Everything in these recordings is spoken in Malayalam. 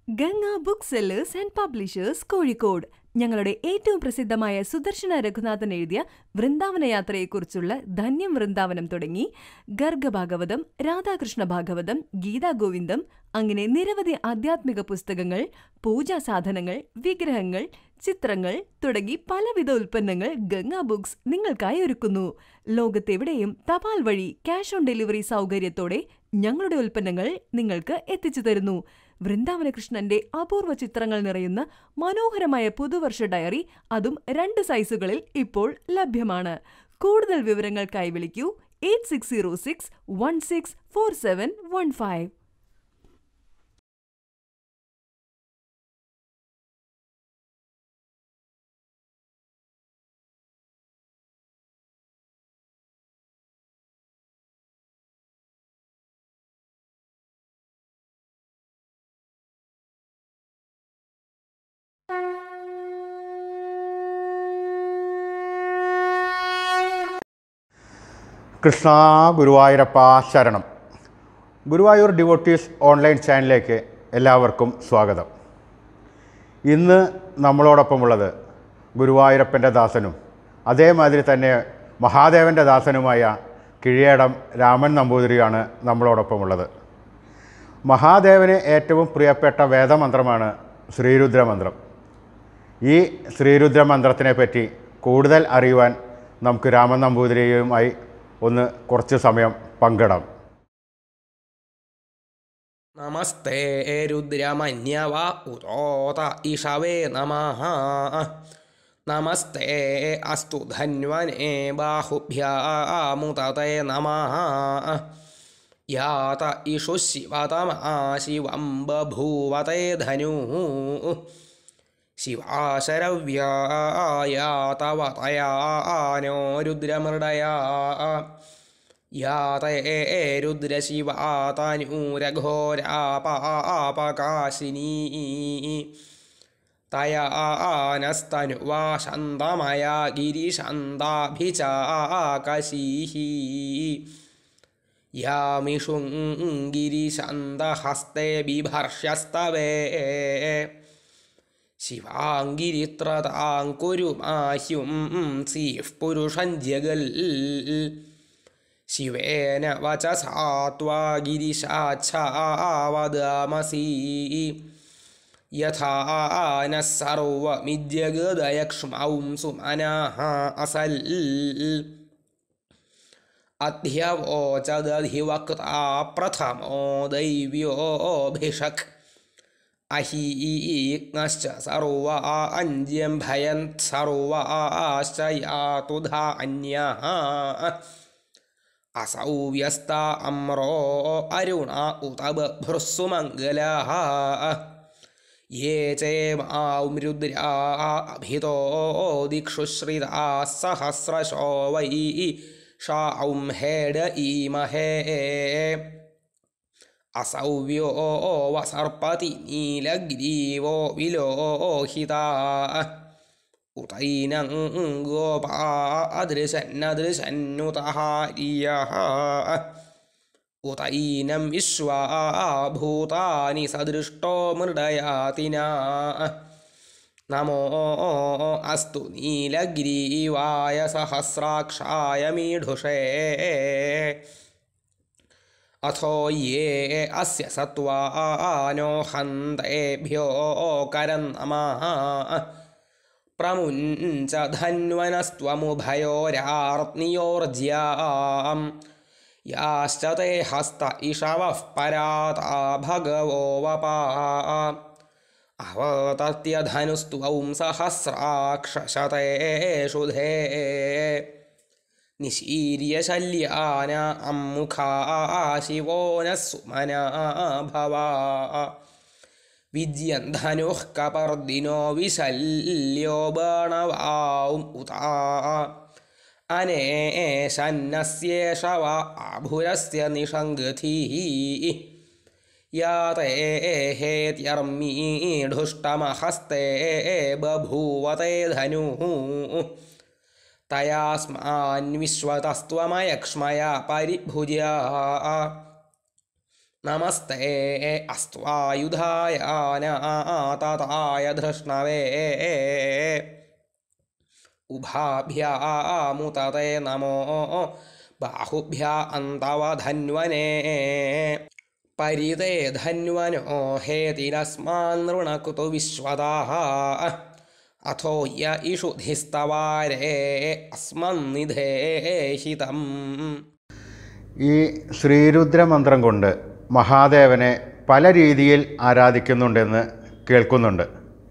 Ganga book sellers and publishers Kozhikode ഞങ്ങളുടെ ഏറ്റവും പ്രസിദ്ധമായ സുദർശന രഘുനാഥൻ എഴുതിയ വൃന്ദാവന യാത്രയെക്കുറിച്ചുള്ള ധന്യം വൃന്ദാവനം തുടങ്ങി ഗർഗഭാഗവതം രാധാകൃഷ്ണ ഭാഗവതം ഗീതാ ഗോവിന്ദം അങ്ങനെ നിരവധി ആധ്യാത്മിക പുസ്തകങ്ങൾ പൂജാ സാധനങ്ങൾ വിഗ്രഹങ്ങൾ ചിത്രങ്ങൾ തുടങ്ങി പലവിധ ഉൽപ്പന്നങ്ങൾ ഗംഗ ബുക്സ് നിങ്ങൾക്കായി ഒരുക്കുന്നു ലോകത്തെവിടെയും തപാൽ വഴി ക്യാഷ് ഓൺ ഡെലിവറി സൗകര്യത്തോടെ ഞങ്ങളുടെ ഉൽപ്പന്നങ്ങൾ നിങ്ങൾക്ക് എത്തിച്ചു തരുന്നു വൃന്ദാവനകൃഷ്ണന്റെ അപൂർവ ചിത്രങ്ങൾ നിറയുന്ന മനോഹരമായ പുതുവർഷ ഡയറി അതും രണ്ട് സൈസുകളിൽ ഇപ്പോൾ ലഭ്യമാണ് കൂടുതൽ വിവരങ്ങൾക്കായി വിളിക്കൂ eight six zero six one six four seven one five Krishna Guruvayurappa ശരണം ഗുരുവായൂർ ഡിവോട്ടീസ് ഓൺലൈൻ ചാനലിലേക്ക് എല്ലാവർക്കും സ്വാഗതം ഇന്ന് നമ്മളോടൊപ്പമുള്ളത് ഗുരുവായൂരപ്പൻ്റെ ദാസനും അതേമാതിരി തന്നെ മഹാദേവൻ്റെ ദാസനുമായ കിഴിയേടം രാമൻ നമ്പൂതിരിയാണ് നമ്മളോടൊപ്പമുള്ളത് മഹാദേവന് ഏറ്റവും പ്രിയപ്പെട്ട വേദമന്ത്രമാണ് ശ്രീരുദ്രമന്ത്രം ഈ ശ്രീരുദ്രമന്ത്രത്തിനെ പറ്റി കൂടുതൽ അറിയുവാൻ നമുക്ക് രാമൻ നമ്പൂതിരിയുമായി ഒന്ന് കുറച്ച് സമയം പങ്കിടാം നമസ്തേ രുദ്രമന്യവ ഉരോത ഇഷവേ നമഃ നമസ്തേ അസ്തു ധന്വനേ ബാഹുഭ്യാമുതതേ നമഃ യാത ഇഷു ശിവതമാ ശിവം ബഭൂവതേ ധനുः ശിവാശരവ്യായാതവതയാ नो रुद्रमृडया याते रुद्रशिवातनूरघोरापापकाशिनी तया नस्तनुवा शन्दमया गिरिशन्दाभिचाकशीः यामिषुं गिरिशन्दहस्ते बिभर्ष्यस्तवे ശിവാങ്കിരിത്രതാം കുരു മാഹ്യും സീഃ പുരുഷൻ ജഗൽ ശിവേന വചസാ ത്വാ ഗിരിശാച്ഛാവദാമസി യഥാ നഃ സർവമിജ്ജഗദയക്ഷ്മൗം സുമനഃ അസൽ അധ്യവോചദധിവക്താ പ്രഥമോ ദൈവ്യോഭിഷക് അഹീഗ്നശ്ച സർവ അഞ്ജ്യം ഭയൻ സർവാശ്ച യാതു ധാന്യഃ असौ व्यस्त अम्रो अरुण उत बभ्रुस्सु मङ्गलः ये चेमारुद्रा अभितो दिक्षु श्रिताः सहस्रशो वै शां हेड ईमहे असौव्यो वसर्पति नीलग्रीवो विलोहिता उतैनं गोपा अदृशन्नदृशन्नुतः रियः उतैनं विश्वा भूतानि सदृष्टो मृडयातिना नमो अस्तु नीलग्रीवाय सहस्राक्षाय मीढुषे अथो ये अस्य सत्त्वानो हन्तेभ्यो करन् नमः प्रमुञ्च धन्वनस्त्वमुभयोरार्त्नियोर्ज्यां याश्च ते हस्त इषवः पराता भगवो वपा अवतत्यधनुस्त्वं सहस्राक्षशतेषु धे निशीर्यशल्यान अम्मुखा शिवो नः सुमना भवा विद्यन् धनुः कपर्दिनो विशल्यो बाणवाम् उता अनेशन्नस्येष वा आभुरस्य निषङ्गथिः याते हेत्यर्मीढुष्टमहस्ते बभूवते धनुः तयास्मान्विश्वतस्त्वमयक्ष्मया परिभुजा നമസ്തേ അസ്ത്വായുധായ നാതായ ധൃഷ്ണവേ ഉഭാഭ്യാമുതേ നമോ ബാഹുഭ്യ അന്തവധന്വനേ പരിതേ ധന്വനോ ഹേതിരസ്മാൻ നൃണകുതു വിശ്വതാः അഥോ യ ഇഷുധിസ്തവാരേ അസ്മന്നിധേഹിതം ഈ ശ്രീരുദ്രമന്ത്രം കൊണ്ട് മഹാദേവനെ പല രീതിയിൽ ആരാധിക്കുന്നുണ്ടെന്ന് കേൾക്കുന്നുണ്ട്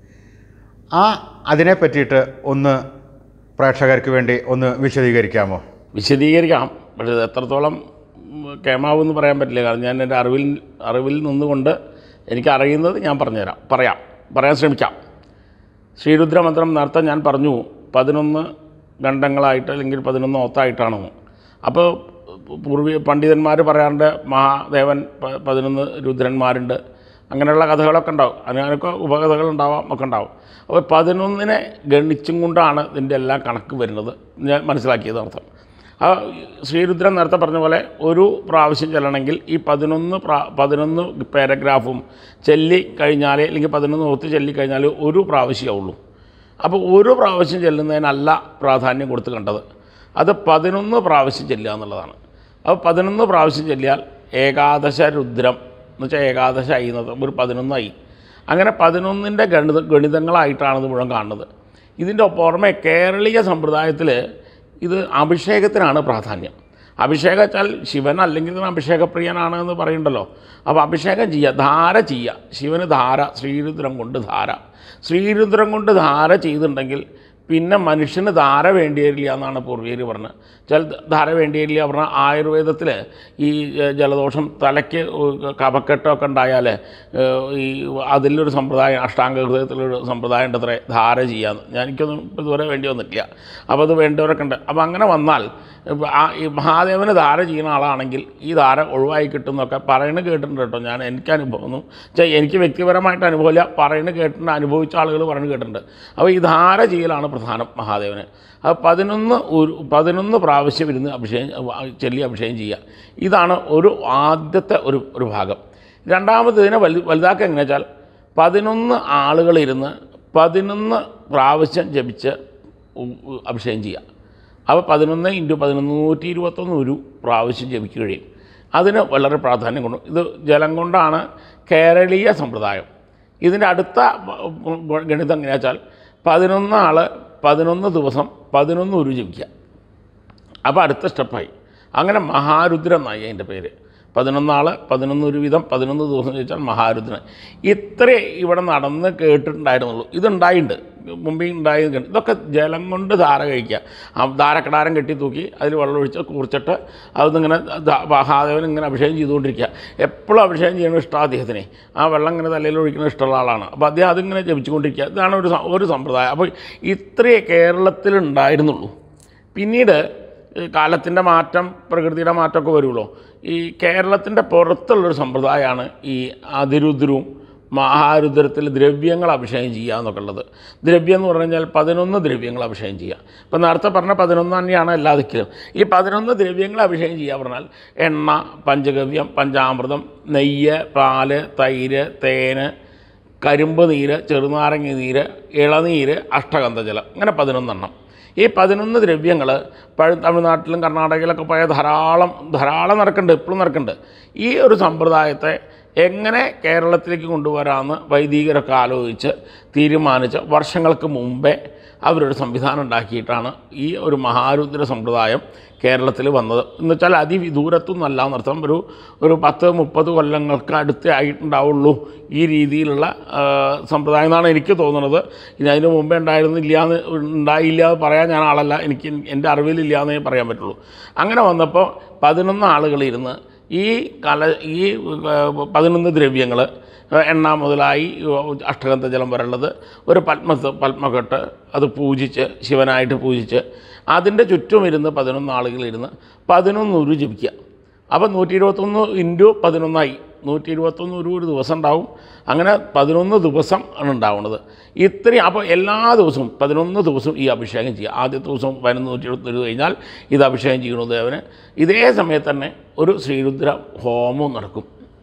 ആ അതിനെ പറ്റിയിട്ട് ഒന്ന് പ്രേക്ഷകർക്ക് വേണ്ടി ഒന്ന് വിശദീകരിക്കാമോ വിശദീകരിക്കാം പക്ഷേ ഇത് എത്രത്തോളം കേമാവെന്ന് പറയാൻ പറ്റില്ല കാരണം ഞാൻ എൻ്റെ അറിവിൽ അറിവിൽ നിന്നുകൊണ്ട് എനിക്ക് അറിയുന്നത് ഞാൻ പറഞ്ഞുതരാം പറയാം പറയാൻ ശ്രമിക്കാം ശ്രീരുദ്രമന്ത്രം നേരത്തെ ഞാൻ പറഞ്ഞു പതിനൊന്ന് ഖണ്ഡങ്ങളായിട്ട് അല്ലെങ്കിൽ പതിനൊന്ന് ഒത്തായിട്ടാണ് അപ്പോൾ പൂർവീയ പണ്ഡിതന്മാർ പറയാറുണ്ട് മഹാദേവൻ പ- പതിനൊന്ന് രുദ്രന്മാരുണ്ട് അങ്ങനെയുള്ള കഥകളൊക്കെ ഉണ്ടാവും അതിനൊക്കെ ഉപകഥകൾ ഉണ്ടാവാം ഒക്കെ ഉണ്ടാവും അപ്പോൾ പതിനൊന്നിനെ ഗണിച്ചും കൊണ്ടാണ് ഇതിൻ്റെ എല്ലാം കണക്ക് വരുന്നത് ഞാൻ മനസ്സിലാക്കിയത് അർത്ഥം ആ ശ്രീരുദ്രൻ നേരത്തെ പറഞ്ഞ പോലെ ഒരു പ്രാവശ്യം ചെല്ലണമെങ്കിൽ ഈ പതിനൊന്ന് പ്രാ പതിനൊന്ന് പാരഗ്രാഫും ചെല്ലി കഴിഞ്ഞാൽ അല്ലെങ്കിൽ പതിനൊന്ന് ഒത്ത് ചെല്ലി കഴിഞ്ഞാൽ ഒരു പ്രാവശ്യമേ ഉള്ളൂ അപ്പോൾ ഒരു പ്രാവശ്യം ചെല്ലുന്നതിനല്ല പ്രാധാന്യം കൊടുത്ത് കണ്ടത് അത് പതിനൊന്ന് പ്രാവശ്യം ചെല്ലുക എന്നുള്ളതാണ് അപ്പോൾ പതിനൊന്ന് പ്രാവശ്യം ചെല്ലിയാൽ ഏകാദശ രുദ്രം എന്ന് വെച്ചാൽ ഏകാദശ അയ്യുന്നത് ഒരു പതിനൊന്നായി അങ്ങനെ പതിനൊന്നിൻ്റെ ഗണിത ഗണിതങ്ങളായിട്ടാണ് ഇത് മുഴുവൻ കാണുന്നത് ഇതിൻ്റെ പുറമെ കേരളീയ സമ്പ്രദായത്തിൽ ഇത് അഭിഷേകത്തിനാണ് പ്രാധാന്യം അഭിഷേകം വെച്ചാൽ ശിവൻ അല്ലെങ്കിൽ ഇതിന് അഭിഷേകപ്രിയനാണ് എന്ന് പറയുന്നുണ്ടല്ലോ അപ്പോൾ അഭിഷേകം ചെയ്യുക ധാര ചെയ്യുക ശിവന് ധാര ശ്രീരുദ്രം കൊണ്ട് ധാര ശ്രീരുദ്രം കൊണ്ട് ധാര ചെയ്തിട്ടുണ്ടെങ്കിൽ പിന്നെ മനുഷ്യന് ധാര വേണ്ടി വരില്ല എന്നാണ് പൂർവീകർ പറഞ്ഞത് ചില ധാര വേണ്ടി വരില്ല പറഞ്ഞാൽ ആയുർവേദത്തിൽ ഈ ഏഹ്, ജലദോഷം തലയ്ക്ക് കഫക്കെട്ടൊക്കെ ഉണ്ടായാൽ ഏഹ്, ഈ അതിലൊരു സമ്പ്രദായം അഷ്ടാംഗ ഹൃദയത്തിലൊരു സമ്പ്രദായം ഉണ്ട് അത്രേ ധാര ചെയ്യാന്ന് ഞാൻ എനിക്കൊന്നും ഇപ്പം ഇതുവരെ വേണ്ടി വന്നിട്ടില്ല അപ്പോൾ അത് വേണ്ടവരൊക്കെ ഉണ്ട് അപ്പോൾ അങ്ങനെ വന്നാൽ ഇപ്പം ആ ഈ മഹാദേവന് ധാര ചെയ്യുന്ന ആളാണെങ്കിൽ ഈ ധാര ഒഴിവായി കിട്ടുന്നൊക്കെ പറയുന്നത് കേട്ടിട്ടുണ്ട് കേട്ടോ ഞാൻ എനിക്ക് അനുഭവം ഒന്നും വെച്ചാൽ എനിക്ക് വ്യക്തിപരമായിട്ട് അനുഭവമില്ല പറയുന്നത് കേട്ടിട്ടുണ്ട് അനുഭവിച്ച ആളുകൾ പറയുന്നത് കേട്ടിട്ടുണ്ട് അപ്പോൾ ഈ ധാര ചെയ്യലാണ് പ്രധാനം മഹാദേവന് അപ്പോൾ പതിനൊന്ന് ഒരു പതിനൊന്ന് പ്രാവശ്യം ഇരുന്ന് അഭിഷേകം ചെല്ലി അഭിഷേകം ചെയ്യുക ഇതാണ് ഒരു ആദ്യത്തെ ഒരു ഒരു ഭാഗം രണ്ടാമത് ഇതിനെ വലു വലുതാക്കുക എങ്ങനെ വെച്ചാൽ പതിനൊന്ന് ആളുകളിരുന്ന് പതിനൊന്ന് പ്രാവശ്യം ജപിച്ച് ഉ- ഉ- അഭിഷേകം ചെയ്യുക അപ്പോൾ പതിനൊന്ന് ഇൻറ്റു പതിനൊന്ന് നൂറ്റി ഇരുപത്തൊന്ന് ഒരു പ്രാവശ്യം ജപിക്കുക കഴിയും അതിന് വളരെ പ്രാധാന്യം കൊണ്ടു ഇത് ജലം കൊണ്ടാണ് കേരളീയ സമ്പ്രദായം ഇതിൻ്റെ അടുത്ത ബ- ബ- ഗണിതം എങ്ങനെയാ വെച്ചാൽ പതിനൊന്ന് ആൾ പതിനൊന്ന് ദിവസം പതിനൊന്ന് ഉരു ജപിക്കുക അപ്പോൾ അടുത്ത സ്റ്റെപ്പായി അങ്ങനെ മഹാരുദ്രൻ എന്നായി അതിൻ്റെ പേര് പതിനൊന്നാൾ പതിനൊന്ന് ഒരു വിധം പതിനൊന്ന് ദിവസം ചോദിച്ചാൽ മഹാരുദ്രൻ ഇത്രേ ഇവിടെ നടന്ന് കേട്ടിട്ടുണ്ടായിരുന്നുള്ളൂ ഇതുണ്ടായിട്ടുണ്ട് മുമ്പേ ഉണ്ടായി ഇതൊക്കെ ജലം കൊണ്ട് ധാര കഴിക്കുക ആ ധാരക്കടാരം കെട്ടി തൂക്കി അതിൽ വെള്ളം ഒഴിച്ച് കുറിച്ചിട്ട് അതിങ്ങനെ ദാ- മഹാദേവൻ ഇങ്ങനെ അഭിഷേകം ചെയ്തുകൊണ്ടിരിക്കുക എപ്പോഴും അഭിഷേകം ചെയ്യണ ഇഷ്ടമാണ് അദ്ദേഹത്തിന് ആ വെള്ളം ഇങ്ങനെ തലയിൽ ഒഴിക്കുന്ന ഇഷ്ടമുള്ള ആളാണ് അപ്പോൾ അദ്ദേഹം അതിങ്ങനെ ജപിച്ചുകൊണ്ടിരിക്കുക ഇതാണ് ഒരു സ- ഒരു സമ്പ്രദായം അപ്പോൾ ഇത്രയേ കേരളത്തിൽ ഉണ്ടായിരുന്നുള്ളൂ പിന്നീട് കാലത്തിൻ്റെ മാറ്റം പ്രകൃതിയുടെ മാറ്റമൊക്കെ വരുമല്ലോ ഈ കേരളത്തിൻ്റെ പുറത്തുള്ളൊരു സമ്പ്രദായമാണ് ഈ അതിരുദ്രവും മഹാരുദ്രത്തിൽ ദ്രവ്യങ്ങൾ അഭിഷേകം ചെയ്യുക എന്നൊക്കെ ഉള്ളത് ദ്രവ്യം എന്ന് പറഞ്ഞു കഴിഞ്ഞാൽ പതിനൊന്ന് ദ്രവ്യങ്ങൾ അഭിഷേകം ചെയ്യുക ഇപ്പം നേരത്തെ പറഞ്ഞ പതിനൊന്ന് തന്നെയാണ് എല്ലാ ദിക്കിലും ഈ പതിനൊന്ന് ദ്രവ്യങ്ങൾ അഭിഷേകം ചെയ്യുക പറഞ്ഞാൽ എണ്ണ പഞ്ചഗവ്യം പഞ്ചാമൃതം നെയ്യ് പാല് തൈര് തേന് കരിമ്പ് നീര് ചെറുനാരങ്ങ നീര് ഇളനീര് അഷ്ടഗന്ധജലം അങ്ങനെ പതിനൊന്നെണ്ണം ഈ പതിനൊന്ന് ദ്രവ്യങ്ങൾ പഴ തമിഴ്നാട്ടിലും കർണാടകയിലൊക്കെ പോയ ധാരാളം ധാരാളം നടക്കുന്നുണ്ട് ഇപ്പോഴും നടക്കുന്നുണ്ട് ഈ ഒരു സമ്പ്രദായത്തെ എങ്ങനെ കേരളത്തിലേക്ക് കൊണ്ടുവരാമെന്ന് വൈദികരൊക്കെ ആലോചിച്ച് തീരുമാനിച്ച് വർഷങ്ങൾക്ക് മുമ്പേ അവരൊരു സംവിധാനം ഉണ്ടാക്കിയിട്ടാണ് ഈ ഒരു മഹാരുദ്ര സമ്പ്രദായം കേരളത്തിൽ വന്നത് എന്ന് വെച്ചാൽ അതിവിദൂരത്തൊന്നല്ല എന്നർത്ഥം ഒരു ഒരു പത്ത് മുപ്പത് കൊല്ലങ്ങൾക്ക് അടുത്തേ ആയിട്ടുണ്ടാവുള്ളൂ ഈ രീതിയിലുള്ള ആ, സമ്പ്രദായം എന്നാണ് എനിക്ക് തോന്നുന്നത് ഇനി അതിന് മുമ്പേ ഉണ്ടായിരുന്നില്ല എന്ന് ഉണ്ടായില്ല എന്ന് പറയാൻ ഞാൻ ആളല്ല എനിക്ക് എൻ്റെ അറിവിലില്ല എന്നേ പറയാൻ പറ്റുള്ളൂ അങ്ങനെ വന്നപ്പോൾ പതിനൊന്ന് ആളുകളിരുന്ന് ഈ കല ഈ ആ, പതിനൊന്ന് ദ്രവ്യങ്ങൾ എണ്ണ മുതലായി അഷ്ടഗന്ധ ജലം വരെയുള്ളത് ഒരു പത്മത്ത് പത്മകെട്ട് അത് പൂജിച്ച് ശിവനായിട്ട് പൂജിച്ച് അതിൻ്റെ ചുറ്റും ഇരുന്ന് പതിനൊന്ന് ആളുകളിരുന്ന് പതിനൊന്ന് ഉരു ജപിക്കുക അപ്പോൾ നൂറ്റി ഇരുപത്തൊന്ന് ഇൻറ്റു പതിനൊന്നായി നൂറ്റി ഇരുപത്തൊന്ന് ഒരു ഒരു ദിവസം ഉണ്ടാവും അങ്ങനെ പതിനൊന്ന് ദിവസം ആണ് ഉണ്ടാവുന്നത് ഇത്രയും അപ്പോൾ എല്ലാ ദിവസവും പതിനൊന്ന് ദിവസവും ഈ അഭിഷേകം ചെയ്യുക ആദ്യത്തെ ദിവസം പതിനൊന്ന് നൂറ്റി ഇരുപത്തൊരു കഴിഞ്ഞാൽ ഇത് അഭിഷേകം ചെയ്യണു ദേവന് ഇതേ സമയത്ത് തന്നെ ഒരു ശ്രീരുദ്ര ഹോമവും നടക്കും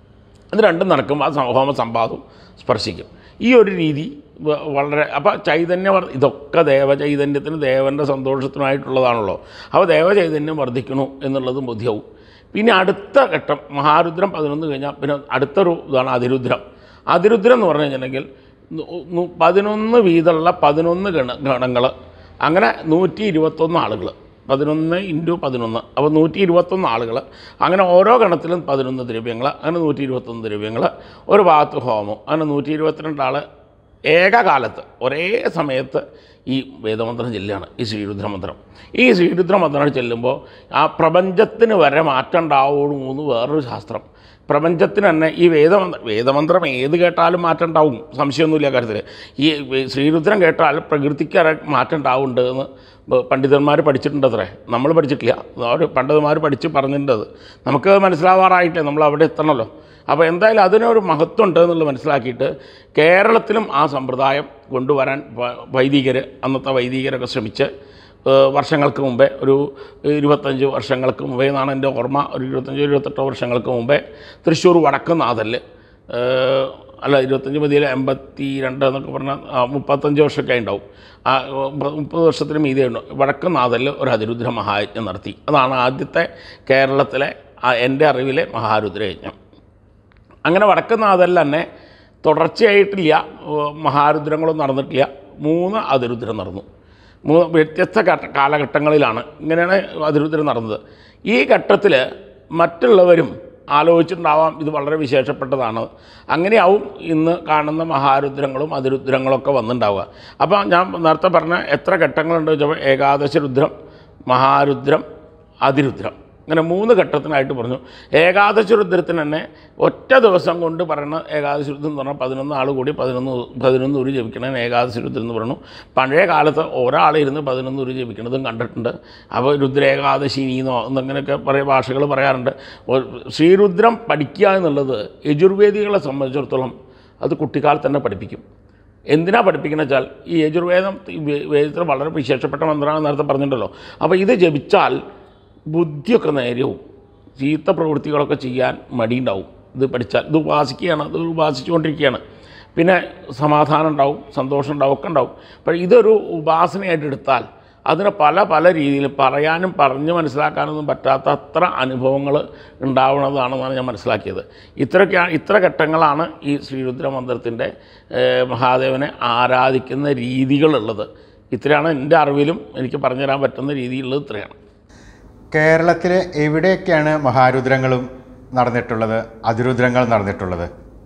ഇത് രണ്ടും നടക്കുമ്പോൾ ആ സം- ഹോമ സംവാദവും സ്പർശിക്കും ഈ ഒരു രീതി വ- വളരെ അപ്പോൾ ചൈതന്യം വർദ്ധ ഇതൊക്കെ ദേവചൈതന്യത്തിന് ദേവൻ്റെ സന്തോഷത്തിനായിട്ടുള്ളതാണല്ലോ അപ്പോൾ ദേവചൈതന്യം വർദ്ധിക്കണു എന്നുള്ളത് ബോധ്യവും പിന്നെ അടുത്ത ഘട്ടം മഹാരുദ്രം പതിനൊന്ന് കഴിഞ്ഞാൽ പിന്നെ അടുത്തൊരു ഇതാണ് അതിരുദ്രം അതിരുദ്രം എന്ന് പറഞ്ഞു കഴിഞ്ഞിട്ടുണ്ടെങ്കിൽ നു- നു- പതിനൊന്ന് വീതമുള്ള പതിനൊന്ന് ഗണ ഗണങ്ങൾ അങ്ങനെ നൂറ്റി ഇരുപത്തൊന്ന് ആളുകൾ പതിനൊന്ന് ഇൻറ്റു പതിനൊന്ന് അപ്പോൾ നൂറ്റി ഇരുപത്തൊന്ന് ആളുകൾ അങ്ങനെ ഓരോ ഗണത്തിലും പതിനൊന്ന് ദ്രവ്യങ്ങൾ അങ്ങനെ നൂറ്റി ഇരുപത്തൊന്ന് ദ്രവ്യങ്ങൾ ഒരു ഭാഗത്ത് ഹോമം അങ്ങനെ നൂറ്റി ഇരുപത്തിരണ്ട് ആൾ ഏകകാലത്ത് ഒരേ സമയത്ത് ഈ വേദമന്ത്രം ചെല്ലുകയാണ് ഈ ശ്രീരുദ്രമന്ത്രം ഈ ശ്രീരുദ്രമന്ത്രം ചെല്ലുമ്പോൾ ആ പ്രപഞ്ചത്തിന് വരെ മാറ്റം ഉണ്ടാവുമെന്ന് വേറൊരു ശാസ്ത്രം പ്രപഞ്ചത്തിന് തന്നെ ഈ വേദമന്ത്രം വേദമന്ത്രം ഏത് കേട്ടാലും മാറ്റം ഉണ്ടാവും സംശയമൊന്നുമില്ല കാര്യത്തിൽ ഈ വേ- ശ്രീരുദ്രം കേട്ടാൽ പ്രകൃതിക്ക് അര മാറ്റം ഉണ്ടാവുന്നുണ്ട് എന്ന് ബ- പണ്ഡിതന്മാർ പഠിച്ചിട്ടുണ്ട് അത്രേ നമ്മൾ പഠിച്ചിട്ടില്ല അവർ പണ്ഡിതന്മാർ പഠിച്ച് പറഞ്ഞിട്ടുണ്ട് അത് നമുക്ക് മനസ്സിലാവാറായിട്ടേ നമ്മൾ അവിടെ എത്തണമല്ലോ അപ്പോൾ എന്തായാലും അതിനൊരു മഹത്വം ഉണ്ട് എന്നുള്ളത് മനസ്സിലാക്കിയിട്ട് കേരളത്തിലും ആ സമ്പ്രദായം കൊണ്ടുവരാൻ വ- വൈദികർ അന്നത്തെ വൈദികരൊക്കെ ശ്രമിച്ച് ഏഹ് വർഷങ്ങൾക്ക് മുമ്പേ ഒരു ഇരുപത്തഞ്ച് വർഷങ്ങൾക്ക് മുമ്പേ എന്നാണ് എൻ്റെ ഓർമ്മ ഒരു ഇരുപത്തഞ്ച് ഇരുപത്തെട്ടോ വർഷങ്ങൾക്ക് മുമ്പേ തൃശ്ശൂർ വടക്കുന്നാഥല് ഏഹ് അല്ല ഇരുപത്തഞ്ച് മതിയിൽ എൺപത്തി രണ്ട് എന്നൊക്കെ പറഞ്ഞാൽ ആ, മുപ്പത്തഞ്ച് വർഷമൊക്കെ ഉണ്ടാവും ആ മുപ്പ- മുപ്പത് വർഷത്തിന് മീതെ ഉണ്ട് വടക്കുന്നാഥലിൽ ഒരു അതിരുദ്ര മഹായജ്ഞം നടത്തി അതാണ് ആദ്യത്തെ കേരളത്തിലെ ആ, എൻ്റെ അറിവിലെ മഹാരുദ്രയജ്ഞം അങ്ങനെ വടക്കുന്നാഥലിൽ തന്നെ തുടർച്ചയായിട്ടില്ല ഏഹ് മഹാരുദ്രങ്ങളൊന്നും നടന്നിട്ടില്ല മൂന്ന് അതിരുദ്രം നടന്നു മൂന്ന് വ്യത്യസ്ത ഘട്ട കാലഘട്ടങ്ങളിലാണ് ഇങ്ങനെയാണ് അതിരുദ്രം നടന്നത് ഈ ഘട്ടത്തിൽ മറ്റുള്ളവരും ആലോചിച്ചിട്ടുണ്ടാവാം ഇത് വളരെ വിശേഷപ്പെട്ടതാണ് അങ്ങനെയാവും ഇന്ന് കാണുന്ന മഹാരുദ്രങ്ങളും അതിരുദ്രങ്ങളൊക്കെ വന്നിട്ടുണ്ടാവുക അപ്പോൾ ഞാൻ നേരത്തെ പറഞ്ഞ എത്ര ഘട്ടങ്ങളുണ്ട് ചോദിച്ചപ്പോൾ ഏകാദശ രുദ്രം മഹാരുദ്രം അതിരുദ്രം അങ്ങനെ മൂന്ന് ഘട്ടത്തിനായിട്ട് പറഞ്ഞു ഏകാദശ രുദ്രത്തിന് തന്നെ ഒറ്റ ദിവസം കൊണ്ട് പറയുന്ന ഏകാദശ രുദ്രം എന്ന് പറഞ്ഞാൽ പതിനൊന്ന് ആൾ കൂടി പതിനൊന്ന് പതിനൊന്ന് ഉരു ജപിക്കണം ഏകാദശ രുദ്രം എന്ന് പറഞ്ഞു പഴയ കാലത്ത് ഒരാൾ ഇരുന്ന് പതിനൊന്ന് ഉരു ജപിക്കണതും കണ്ടിട്ടുണ്ട് അപ്പോൾ രുദ്രേകാദശി എന്നോ എന്നങ്ങനെയൊക്കെ പറയ ഭാഷകൾ പറയാറുണ്ട് ഒരു- ശ്രീരുദ്രം പഠിക്കുക എന്നുള്ളത് യജുർവേദികളെ സംബന്ധിച്ചിടത്തോളം അത് കുട്ടിക്കാലത്ത് തന്നെ പഠിപ്പിക്കും എന്തിനാ പഠിപ്പിക്കുന്നത് വെച്ചാൽ ഈ യജുർവേദം ഈ വേ- വേദത്തിൽ വളരെ വിശേഷപ്പെട്ട മന്ത്രമാണെന്ന് നേരത്തെ പറഞ്ഞിട്ടുണ്ടല്ലോ അപ്പോൾ ഇത് ജപിച്ചാൽ ബുദ്ധിയൊക്കെ നേരെയും ചീത്ത പ്രവൃത്തികളൊക്കെ ചെയ്യാൻ മടിയുണ്ടാവും ഇത് പഠിച്ചാൽ ഇത് ഉപാസിക്കുകയാണ് ഇത് ഉപാസിച്ചുകൊണ്ടിരിക്കുകയാണ് പിന്നെ സമാധാനം ഉണ്ടാവും സന്തോഷം ഉണ്ടാവും ഒക്കെ ഉണ്ടാവും അപ്പോൾ ഇതൊരു ഉപാസനയായിട്ട് എടുത്താൽ അതിന് പല പല രീതിയിൽ പറയാനും പറഞ്ഞ് മനസ്സിലാക്കാനൊന്നും പറ്റാത്ത അത്ര അനുഭവങ്ങൾ ഉണ്ടാവുന്നതാണെന്നാണ് ഞാൻ മനസ്സിലാക്കിയത് ഇത്രയൊക്കെയാണ് ഇത്ര ഘട്ടങ്ങളാണ് ഈ ശ്രീരുദ്ര മന്ത്രത്തിൻ്റെ ഏഹ്, മഹാദേവനെ ആരാധിക്കുന്ന രീതികളുള്ളത് ഇത്രയാണ് എൻ്റെ അറിവിലും എനിക്ക് പറഞ്ഞുതരാൻ പറ്റുന്ന രീതിയിലുള്ളത് ഇത്രയാണ് കേരളത്തിൽ എവിടെയൊക്കെയാണ് മഹാരുദ്രങ്ങളും നടന്നിട്ടുള്ളത് അതിരുദ്രങ്ങൾ നടന്നിട്ടുള്ളത്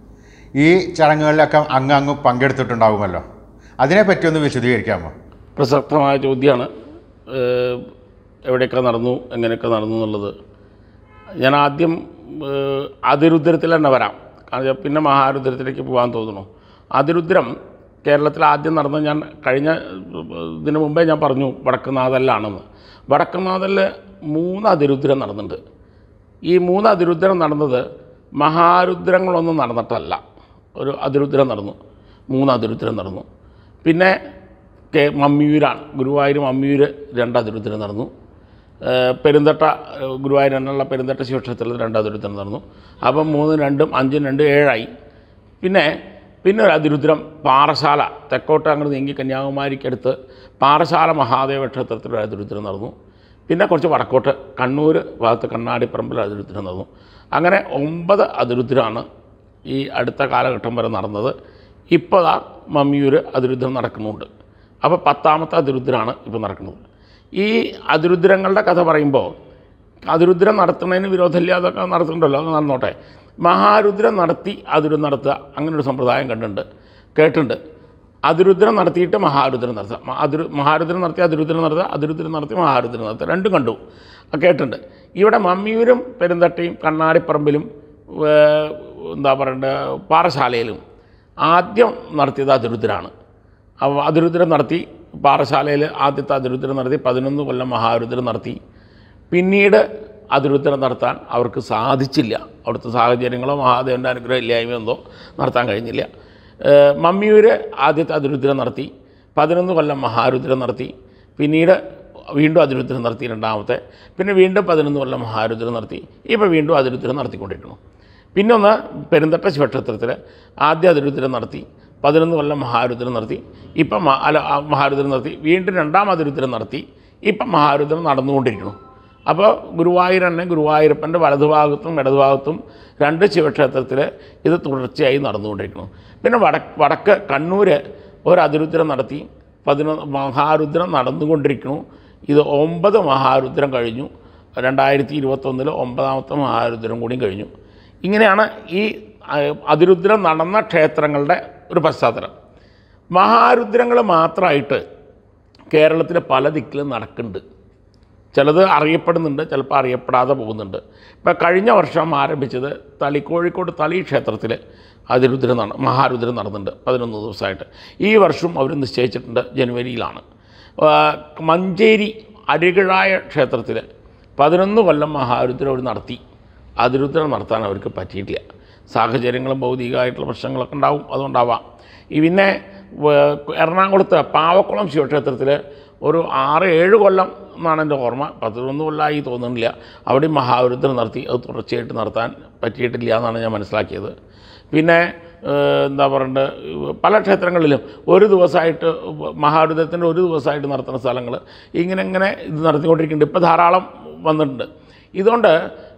ഈ ചടങ്ങുകളിലൊക്കെ അങ്ങ് അങ്ങ് പങ്കെടുത്തിട്ടുണ്ടാവുമല്ലോ അതിനെപ്പറ്റി ഒന്ന് വിശദീകരിക്കാമോ പ്രസക്തമായ ചോദ്യമാണ് ഏഹ്, എവിടെയൊക്കെ നടന്നു എങ്ങനെയൊക്കെ നടന്നു എന്നുള്ളത് ഞാൻ ആദ്യം ഏഹ്, അതിരുദ്രത്തിൽ തന്നെ വരാം കാരണം പിന്നെ മഹാരുദ്രത്തിലേക്ക് പോകാൻ തോന്നുന്നു അതിരുദ്രം കേരളത്തിൽ ആദ്യം നടന്ന ഞാൻ കഴിഞ്ഞ ഏഹ്, ഇതിന് മുമ്പേ ഞാൻ പറഞ്ഞു വടക്കുന്നാഥലിലാണെന്ന് വടക്കുന്നാഥലിൽ മൂന്ന് അതിരുദ്രം നടന്നിട്ടുണ്ട് ഈ മൂന്ന് അതിരുദ്രം നടന്നത് മഹാരുദ്രങ്ങളൊന്നും നടന്നിട്ടല്ല ഒരു അതിരുദ്രം നടന്നു മൂന്ന് അതിരുദ്രം നടന്നു പിന്നെ കെ മമ്മിയൂരാണ് ഗുരുവായൂർ മമ്മിയൂർ രണ്ട് അതിരുദ്രം നടന്നു ഏഹ് പെരുന്തട്ട ഏഹ് ഗുരുവായൂർ എന്നുള്ള പെരുന്തട്ട ശിവക്ഷേത്രത്തിൽ രണ്ട് അതിരുദ്രം നടന്നു അപ്പം മൂന്ന് രണ്ടും അഞ്ചും രണ്ട് ഏഴായി പിന്നെ പിന്നെ ഒരു അതിരുദ്രം പാറശാല തെക്കോട്ട് അങ്ങോട്ട് നീങ്ങി കന്യാകുമാരിക്കടുത്ത് പാറശാല മഹാദേവ ക്ഷേത്രത്തിൽ ഒരു അതിരുദ്രം നടന്നു പിന്നെ കുറച്ച് വടക്കോട്ട് കണ്ണൂർ ഭാഗത്ത് കണ്ണാടിപ്പറമ്പിൽ അതിരുദ്രം നടന്നു അങ്ങനെ ഒമ്പത് അതിരുദ്രമാണ് ഈ അടുത്ത കാലഘട്ടം വരെ നടന്നത് ഇപ്പോൾ ദാ മമ്മിയൂർ അതിരുദ്രം നടക്കുന്നുണ്ട് അപ്പോൾ പത്താമത്തെ അതിരുദ്രമാണ് ഇപ്പോൾ നടക്കുന്നത് ഈ അതിരുദ്രങ്ങളുടെ കഥ പറയുമ്പോൾ അതിരുദ്രം നടത്തുന്നതിന് വിരോധമില്ല അതൊക്കെ നടത്തുന്നുണ്ടല്ലോ അത് നടന്നോട്ടെ മഹാരുദ്രം നടത്തി അതിരുദ്രം നടത്തുക അങ്ങനെ ഒരു സമ്പ്രദായം കണ്ടിട്ടുണ്ട് കേട്ടിട്ടുണ്ട് അതിരുദ്രം നടത്തിയിട്ട് മഹാരുദ്രം നടത്തുക മ- അതിരു മഹാരുദ്രം നടത്തി അതിരുദ്രം നടത്തുക അതിരുദ്രം നടത്തി മഹാരുദ്രം നടത്തുക രണ്ടും കണ്ടു അത് കേട്ടിട്ടുണ്ട് ഇവിടെ മമ്മിയൂരും പെരുന്തട്ടയും കണ്ണാടിപ്പറമ്പിലും ഏർ, എന്താ പറയണ്ട പാറശാലയിലും ആദ്യം നടത്തിയത് അതിരുദ്രാണ് അപ്പോൾ അതിരുദ്രം നടത്തി പാറശാലയിൽ ആദ്യത്തെ അതിരുദ്രം നടത്തി പതിനൊന്ന് കൊല്ലം മഹാരുദ്രം നടത്തി പിന്നീട് അതിരുദ്രം നടത്താൻ അവർക്ക് സാധിച്ചില്ല അവിടുത്തെ സാഹചര്യങ്ങളോ മഹാദേവൻ്റെ അനുഗ്രഹം ഇല്ലായ്മയോ എന്തോ നടത്താൻ കഴിഞ്ഞില്ല ഏഹ് മമ്മിയൂർ ആദ്യത്തെ അതിരുദ്രം നടത്തി പതിനൊന്ന് കൊല്ലം മഹാരുദ്രം നടത്തി പിന്നീട് വീണ്ടും അതിരുദ്രം നടത്തി രണ്ടാമത്തെ പിന്നെ വീണ്ടും പതിനൊന്ന് കൊല്ലം മഹാരുദ്രം നടത്തി ഇപ്പോൾ വീണ്ടും അതിരുദ്രം നടത്തിക്കൊണ്ടിരിക്കണം പിന്നെ ഒന്ന് പെരുന്തട്ട ശിവക്ഷേത്രത്തിൽ ആദ്യ അതിരുദ്രം നടത്തി പതിനൊന്ന് കൊല്ലം മഹാരുദ്രം നടത്തി ഇപ്പം മ- അല്ല ആ മഹാരുദ്രം നടത്തി വീണ്ടും രണ്ടാം അതിരുദ്രം നടത്തി ഇപ്പം മഹാരുദ്രം നടന്നുകൊണ്ടിരിക്കുന്നു അപ്പോൾ ഗുരുവായൂരന്നെ ഗുരുവായൂരപ്പൻ്റെ വലതുഭാഗത്തും ഇടതുഭാഗത്തും രണ്ട് ശിവക്ഷേത്രത്തിൽ ഇത് തുടർച്ചയായി നടന്നുകൊണ്ടിരിക്കുന്നു പിന്നെ വടക്ക് വടക്ക് കണ്ണൂർ ഒരു അതിരുദ്രം നടത്തി പതിനൊന്ന് മഹാരുദ്രം നടന്നുകൊണ്ടിരിക്കുന്നു ഇത് ഒമ്പത് മഹാരുദ്രം കഴിഞ്ഞു രണ്ടായിരത്തി ഇരുപത്തൊന്നിൽ ഒമ്പതാമത്തെ മഹാരുദ്രം കൂടിയും കഴിഞ്ഞു ഇങ്ങനെയാണ് ഈ ആ, അതിരുദ്രം നടന്ന ക്ഷേത്രങ്ങളുടെ ഒരു പശ്ചാത്തലം മഹാരുദ്രങ്ങൾ മാത്രമായിട്ട് കേരളത്തിലെ പല ദിക്കിലും നടക്കുന്നുണ്ട് ചിലത് അറിയപ്പെടുന്നുണ്ട് ചിലപ്പോൾ അറിയപ്പെടാതെ പോകുന്നുണ്ട് ഇപ്പം കഴിഞ്ഞ വർഷം ആരംഭിച്ചത് തളി കോഴിക്കോട് തളി ക്ഷേത്രത്തിൽ അതിരുദ്രം നട മഹാരുദ്രം നടന്നിട്ടുണ്ട് പതിനൊന്ന് ദിവസമായിട്ട് ഈ വർഷം അവർ നിശ്ചയിച്ചിട്ടുണ്ട് ജനുവരിയിലാണ് ആ, മഞ്ചേരി അരികിഴായ ക്ഷേത്രത്തിൽ പതിനൊന്ന് കൊല്ലം മഹാരുദ്രം അവർ നടത്തി അതിരുദ്രം നടത്താൻ അവർക്ക് പറ്റിയിട്ടില്ല സാഹചര്യങ്ങളും ഭൗതികമായിട്ടുള്ള പ്രശ്നങ്ങളൊക്കെ ഉണ്ടാവും അതുകൊണ്ടാവാം ഈ പിന്നെ വേ- എറണാകുളത്ത് പാവക്കുളം ശിവക്ഷേത്രത്തിൽ ഒരു ആറ് ഏഴ് കൊല്ലം എന്നാണ് എൻ്റെ ഓർമ്മ പതിനൊന്ന് കൊല്ലമായി തോന്നുന്നില്ല അവിടെ മഹാരുദ്രം നടത്തി അത് തുടർച്ചയായിട്ട് നടത്താൻ പറ്റിയിട്ടില്ല എന്നാണ് ഞാൻ മനസ്സിലാക്കിയത് പിന്നെ ഏഹ്, എന്താ പറയണ്ടത് പല ക്ഷേത്രങ്ങളിലും ഒരു ദിവസമായിട്ട് മഹാരുദ്രത്തിൻ്റെ ഒരു ദിവസമായിട്ട് നടത്തുന്ന സ്ഥലങ്ങൾ ഇങ്ങനെ ഇങ്ങനെ ഇത് നടത്തിക്കൊണ്ടിരിക്കുന്നുണ്ട് ഇപ്പോൾ ധാരാളം വന്നിട്ടുണ്ട് ഇതുകൊണ്ട്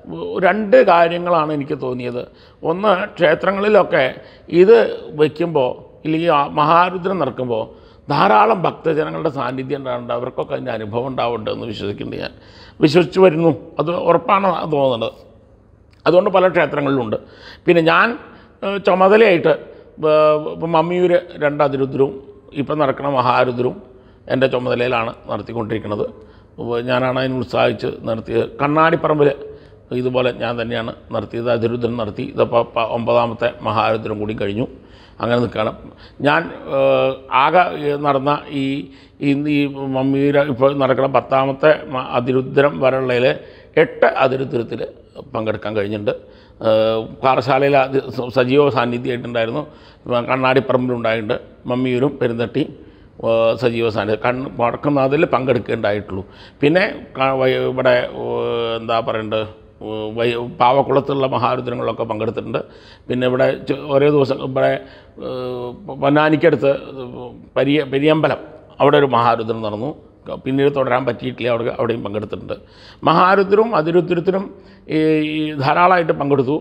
രണ്ട് കാര്യങ്ങളാണ് എനിക്ക് തോന്നിയത് ഒന്ന് ക്ഷേത്രങ്ങളിലൊക്കെ ഇത് വയ്ക്കുമ്പോൾ ഇല്ലെങ്കിൽ ആ മഹാരുദ്രം നടക്കുമ്പോൾ ധാരാളം ഭക്തജനങ്ങളുടെ സാന്നിധ്യം ഉണ്ടാകുന്നുണ്ട് അവർക്കൊക്കെ അതിൻ്റെ അനുഭവം ഉണ്ടാവുന്നുണ്ട് എന്ന് വിശ്വസിക്കുന്നുണ്ട് ഞാൻ വിശ്വസിച്ച് വരുന്നു അത് ഉറപ്പാണ് തോന്നുന്നത് അതുകൊണ്ട് പല ക്ഷേത്രങ്ങളിലുണ്ട് പിന്നെ ഞാൻ ഏഹ്, ചുമതലയായിട്ട് ഏഹ്, ഇപ്പം മമ്മിയൂർ രണ്ട് അതിരുദ്രവും ഇപ്പം നടക്കുന്ന മഹാരുദ്രവും എൻ്റെ ചുമതലയിലാണ് നടത്തിക്കൊണ്ടിരിക്കുന്നത് ഉവ്വ് ഞാനാണ് അതിന് ഉത്സാഹിച്ച് നടത്തിയത് കണ്ണാടിപ്പറമ്പിൽ ഇതുപോലെ ഞാൻ തന്നെയാണ് നടത്തിയത് അതിരുദ്രം നടത്തി ഇതിപ്പോൾ പ- ഒമ്പതാമത്തെ മഹാരുദ്രം കൂടി കഴിഞ്ഞു അങ്ങനെ നിൽക്കുകയാണ് ഞാൻ ഏഹ്, ആകെ ഏഹ്, നടന്ന ഈ ഇന്ന് ഈ മമ്മിയുടെ ഇപ്പോൾ നടക്കുന്ന പത്താമത്തെ മ- അതിരുദ്രം വരെയുള്ളതിൽ എട്ട് അതിരുദ്രത്തിൽ പങ്കെടുക്കാൻ കഴിഞ്ഞിട്ടുണ്ട് ഏഹ്, പാറശാലയിൽ അത് സ- സജീവ സാന്നിധ്യമായിട്ടുണ്ടായിരുന്നു കണ്ണാടിപ്പറമ്പിലുണ്ടായിട്ടുണ്ട് മമ്മിയൂരും പെരുന്തട്ടി ഏഹ്, സജീവ സാന്നിധ്യം കണ്ണ് വടക്കുന്നാതിൽ പങ്കെടുക്കേണ്ടായിട്ടുള്ളൂ പിന്നെ ക- വൈ- ഇവിടെ ഏഹ്, എന്താ പറയേണ്ടത് ഏഹ്, വൈ പാവക്കുളത്തുള്ള മഹാരുദ്രങ്ങളിലൊക്കെ പങ്കെടുത്തിട്ടുണ്ട് പിന്നെ ഇവിടെ ചെ- ഓരോ ദിവസം ഇവിടെ ഏഹ്, പൊന്നാനിക്കടുത്ത് പെരിയ പെരിയമ്പലം അവിടെ ഒരു മഹാരുദ്രം നടന്നു ക- പിന്നീട് തുടരാൻ പറ്റിയിട്ടില്ല അവിടെ അവിടെയും പങ്കെടുത്തിട്ടുണ്ട് മഹാരുദ്രവും അതിരുദ്രത്തിനും ഈ ഈ ധാരാളമായിട്ട് പങ്കെടുത്തു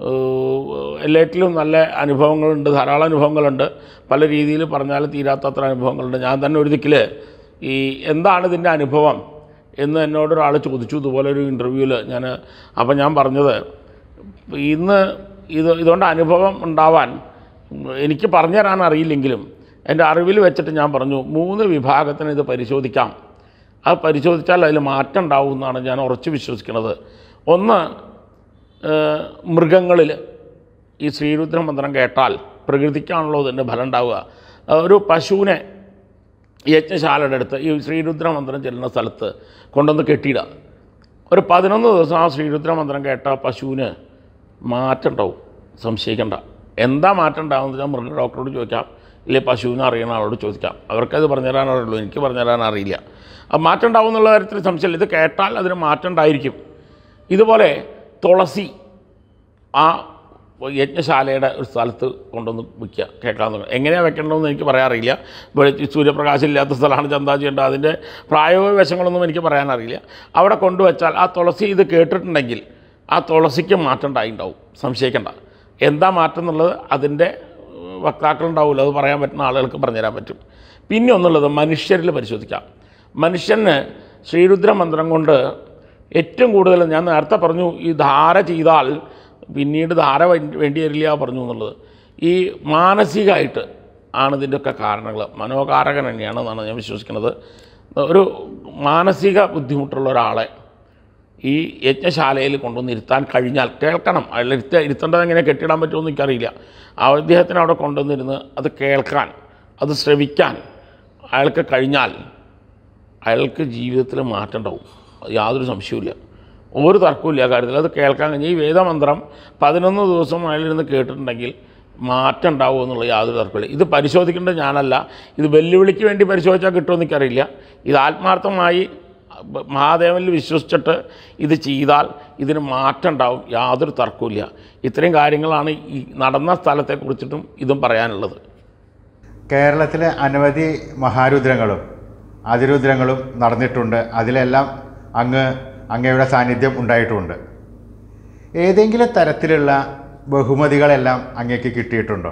ഏഹ് എല്ലാറ്റിലും നല്ല അനുഭവങ്ങളുണ്ട് ധാരാളം അനുഭവങ്ങളുണ്ട് പല രീതിയിൽ പറഞ്ഞാലും തീരാത്തത്ര അനുഭവങ്ങളുണ്ട് ഞാൻ തന്നെ ഒരു ദിക്കിൽ ഈ എന്താണ് ഇതിൻ്റെ അനുഭവം എന്ന് എന്നോട് ഒരാൾ ചോദിച്ചു ഇതുപോലെ ഒരു ഇൻ്റർവ്യൂവിൽ ഞാൻ അപ്പം ഞാൻ പറഞ്ഞത് ഇന്ന് ഇത് ഇതുകൊണ്ട് അനുഭവം ഉണ്ടാവാൻ എനിക്ക് പറഞ്ഞു തരാൻ അറിയില്ലെങ്കിലും എൻ്റെ അറിവിൽ വെച്ചിട്ട് ഞാൻ പറഞ്ഞു മൂന്ന് വിഭാഗത്തിന് ഇത് പരിശോധിക്കാം അത് പരിശോധിച്ചാൽ അതിൽ മാറ്റം ഉണ്ടാവും എന്നാണ് ഞാൻ ഉറച്ചു വിശ്വസിക്കുന്നത് ഒന്ന് മൃഗങ്ങളിൽ ഈ ശ്രീരുദ്ര മന്ത്രം കേട്ടാൽ പ്രകൃതിക്കാണല്ലോ ഇതിൻ്റെ ഫലം ഉണ്ടാവുക ആ, ഒരു പശുവിനെ യജ്ഞശാലയുടെ അടുത്ത് ഈ ശ്രീരുദ്ര മന്ത്രം ചെല്ലുന്ന സ്ഥലത്ത് കൊണ്ടുവന്ന് കെട്ടിയിടുക ഒരു പതിനൊന്ന് ദിവസം ആ ശ്രീരുദ്ര മന്ത്രം കേട്ട പശുവിന് മാറ്റം ഉണ്ടാവും സംശയിക്കണ്ട എന്താ മാറ്റം ഉണ്ടാവുമെന്ന് വെച്ചാൽ മൃഗ ഡോക്ടറോട് ചോദിക്കാം ഇല്ലേ പശുവിനെ അറിയണ ആളോട് ചോദിക്കാം അവർക്കത് പറഞ്ഞു തരാൻ അറിയുള്ളൂ എനിക്ക് പറഞ്ഞു തരാൻ അറിയില്ല ആ മാറ്റം ഉണ്ടാവും എന്നുള്ള കാര്യത്തിൽ സംശയമില്ല ഇത് കേട്ടാൽ അതിന് മാറ്റം ഉണ്ടായിരിക്കും ഇതുപോലെ തുളസി ആ യജ്ഞശാലയുടെ ഒരു സ്ഥലത്ത് കൊണ്ടുവന്ന് വയ്ക്കുക കേൾക്കാൻ തുടങ്ങും എങ്ങനെയാണ് വെക്കേണ്ടതെന്ന് എനിക്ക് പറയാറില്ല ഇവിടെ ഈ സൂര്യപ്രകാശം ഇല്ലാത്ത സ്ഥലമാണ് ചന്താ ചെയ്യേണ്ടത് അതിൻ്റെ പ്രായോഗിക വശങ്ങളൊന്നും എനിക്ക് പറയാനറിയില്ല അവിടെ കൊണ്ടുവച്ചാൽ ആ തുളസി ഇത് കേട്ടിട്ടുണ്ടെങ്കിൽ ആ തുളസിക്ക് മാറ്റം ഉണ്ടായിണ്ടാവും സംശയിക്കേണ്ട എന്താ മാറ്റം എന്നുള്ളത് അതിൻ്റെ ഏഹ്, വക്താക്കളുണ്ടാവില്ല അത് പറയാൻ പറ്റുന്ന ആളുകൾക്ക് പറഞ്ഞുതരാൻ പറ്റും പിന്നെ ഒന്നുള്ളത് മനുഷ്യരിൽ പരിശോധിക്കാം മനുഷ്യന് ശ്രീരുദ്ര മന്ത്രം കൊണ്ട് ഏറ്റവും കൂടുതൽ ഞാൻ നേരത്തെ പറഞ്ഞു ഈ ധാര ചെയ്താൽ പിന്നീട് ധാര വേ- വേണ്ടി വരില്ല പറഞ്ഞു എന്നുള്ളത് ഈ മാനസികമായിട്ട് ആണ് ഇതിൻ്റെയൊക്കെ കാരണങ്ങൾ മനോകാരകൻ തന്നെയാണ് എന്നാണ് ഞാൻ വിശ്വസിക്കുന്നത് ഒരു മാനസിക ബുദ്ധിമുട്ടുള്ള ഒരാളെ ഈ യജ്ഞശാലയിൽ കൊണ്ടുവന്ന് ഇരുത്താൻ കഴിഞ്ഞാൽ കേൾക്കണം അയാൾ ഇരുത്ത ഇരുത്തേണ്ടത് എങ്ങനെ കെട്ടിടാൻ പറ്റുമെന്ന് എനിക്കറിയില്ല ആ അദ്ദേഹത്തിന് അവിടെ കൊണ്ടുവന്നിരുന്ന് അത് കേൾക്കാൻ അത് ശ്രവിക്കാൻ അയാൾക്ക് കഴിഞ്ഞാൽ അയാൾക്ക് ജീവിതത്തിൽ മാറ്റം ഉണ്ടാവും അത് യാതൊരു സംശയവുമില്ല ഒരു തർക്കമില്ല ആ കാര്യത്തിൽ അത് കേൾക്കാൻ കഴിഞ്ഞാൽ ഈ വേദമന്ത്രം പതിനൊന്ന് ദിവസം അയാളിരുന്ന് കേട്ടിട്ടുണ്ടെങ്കിൽ മാറ്റം ഉണ്ടാവുമോ എന്നുള്ള യാതൊരു തർക്കമില്ല ഇത് പരിശോധിക്കേണ്ടത് ഞാനല്ല ഇത് വെല്ലുവിളിക്ക് വേണ്ടി പരിശോധിച്ചാൽ കിട്ടുമെന്ന് എനിക്കറിയില്ല ഇത് ആത്മാർത്ഥമായി മഹാദേവനിൽ വിശ്വസിച്ചിട്ട് ഇത് ചെയ്താൽ ഇതിന് മാറ്റം ഉണ്ടാവും യാതൊരു തർക്കവുമില്ല ഇത്രയും കാര്യങ്ങളാണ് ഈ നടന്ന സ്ഥലത്തെക്കുറിച്ചിട്ടും ഇതും പറയാനുള്ളത് കേരളത്തിലെ അനവധി മഹാരുദ്രങ്ങളും അതിരുദ്രങ്ങളും നടന്നിട്ടുണ്ട് അതിലെല്ലാം അങ്ങ് അങ്ങയുടെ സാന്നിധ്യം ഉണ്ടായിട്ടുമുണ്ട് ഏതെങ്കിലും തരത്തിലുള്ള ബഹുമതികളെല്ലാം അങ്ങേക്ക് കിട്ടിയിട്ടുണ്ടോ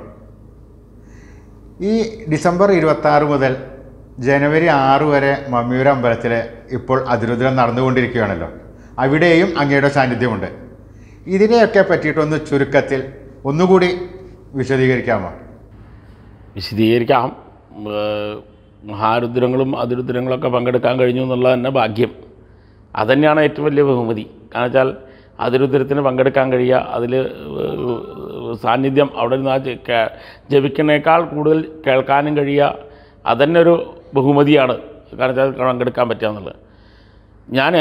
ഈ ഡിസംബർ ഇരുപത്താറ് മുതൽ ജനുവരി ആറ് വരെ മമ്മിയൂർ അമ്പലത്തിൽ ഇപ്പോൾ അതിരുദ്രം നടന്നുകൊണ്ടിരിക്കുകയാണല്ലോ അവിടെയും അങ്ങയുടെ സാന്നിധ്യമുണ്ട് ഇതിനെയൊക്കെ പറ്റിയിട്ടൊന്ന് ചുരുക്കത്തിൽ ഒന്നുകൂടി വിശദീകരിക്കാമോ വിശദീകരിക്കാം ഏഹ് മഹാരുദ്രങ്ങളും അതിരുദ്രങ്ങളൊക്കെ പങ്കെടുക്കാൻ കഴിഞ്ഞു എന്നുള്ളത് തന്നെ ഭാഗ്യം അതുതന്നെയാണ് ഏറ്റവും വലിയ ബഹുമതി കാരണം വെച്ചാൽ അതിരുദ്രത്തിന് പങ്കെടുക്കാൻ കഴിയുക അതിൽ സാന്നിധ്യം അവിടെ നിന്ന് ആ ജ- കേ- ജപിക്കുന്നേക്കാൾ കൂടുതൽ കേൾക്കാനും കഴിയുക അതന്നെ ഒരു ബഹുമതിയാണ് കാരണം വെച്ചാൽ പങ്കെടുക്കാൻ പറ്റുക എന്നുള്ളത് ഞാൻ